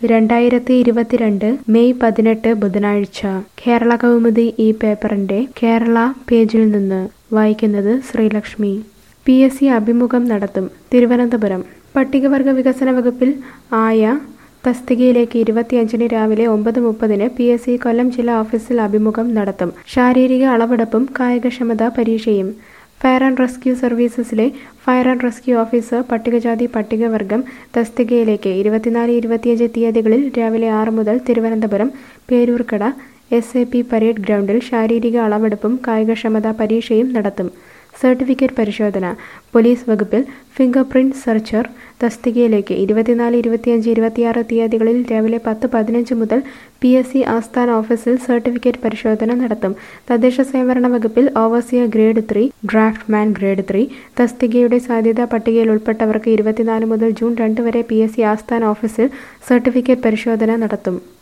രണ്ടായിരത്തി ഇരുപത്തിരണ്ട് മെയ് പതിനെട്ട് ബുധനാഴ്ച കേരള കൗമുദി ഈ പേപ്പറിന്റെ കേരള പേജിൽ നിന്ന് വായിക്കുന്നത് ശ്രീലക്ഷ്മി പി എസ് സി അഭിമുഖം നടത്തും തിരുവനന്തപുരം പട്ടികവർഗ വികസന വകുപ്പിൽ ആയ തസ്തികയിലേക്ക് ഇരുപത്തിയഞ്ചിന് രാവിലെ ഒമ്പത് മുപ്പതിന് പി എസ് സി കൊല്ലം ജില്ലാ ഓഫീസിൽ അഭിമുഖം നടത്തും ശാരീരിക അളവെടുപ്പും കായികക്ഷമതാ പരീക്ഷയും ഫയർ ആൻഡ് റെസ്ക്യൂ സർവീസസിലെ ഫയർ ആൻഡ് റെസ്ക്യൂ ഓഫീസർ പട്ടികജാതി പട്ടികവർഗം തസ്തികയിലേക്ക് ഇരുപത്തിനാല് ഇരുപത്തിയഞ്ച് തീയതികളിൽ രാവിലെ ആറ് മുതൽ Thiruvananthapuram Peroorkada S A P parade ഗ്രൗണ്ടിൽ ശാരീരിക അളവെടുപ്പും കായികക്ഷമതാ പരീക്ഷയും നടത്തും സർട്ടിഫിക്കറ്റ് പരിശോധന പോലീസ് വകുപ്പിൽ ഫിംഗർ പ്രിന്റ് സെർച്ചർ തസ്തികയിലേക്ക് ഇരുപത്തിനാല് ഇരുപത്തിയഞ്ച് ഇരുപത്തിയാറ് തീയതികളിൽ രാവിലെ പത്ത് പതിനഞ്ച് മുതൽ പി എസ് സി ആസ്ഥാന ഓഫീസിൽ സർട്ടിഫിക്കറ്റ് പരിശോധന നടത്തും തദ്ദേശ സ്വയംഭരണ വകുപ്പിൽ overseer grade three draftsman grade three തസ്തികയുടെ സാധ്യതാ പട്ടികയിൽ ഉൾപ്പെട്ടവർക്ക് ഇരുപത്തിനാല് മുതൽ ജൂൺ രണ്ട് വരെ പി എസ് സി ആസ്ഥാന ഓഫീസിൽ സർട്ടിഫിക്കറ്റ് പരിശോധന നടത്തും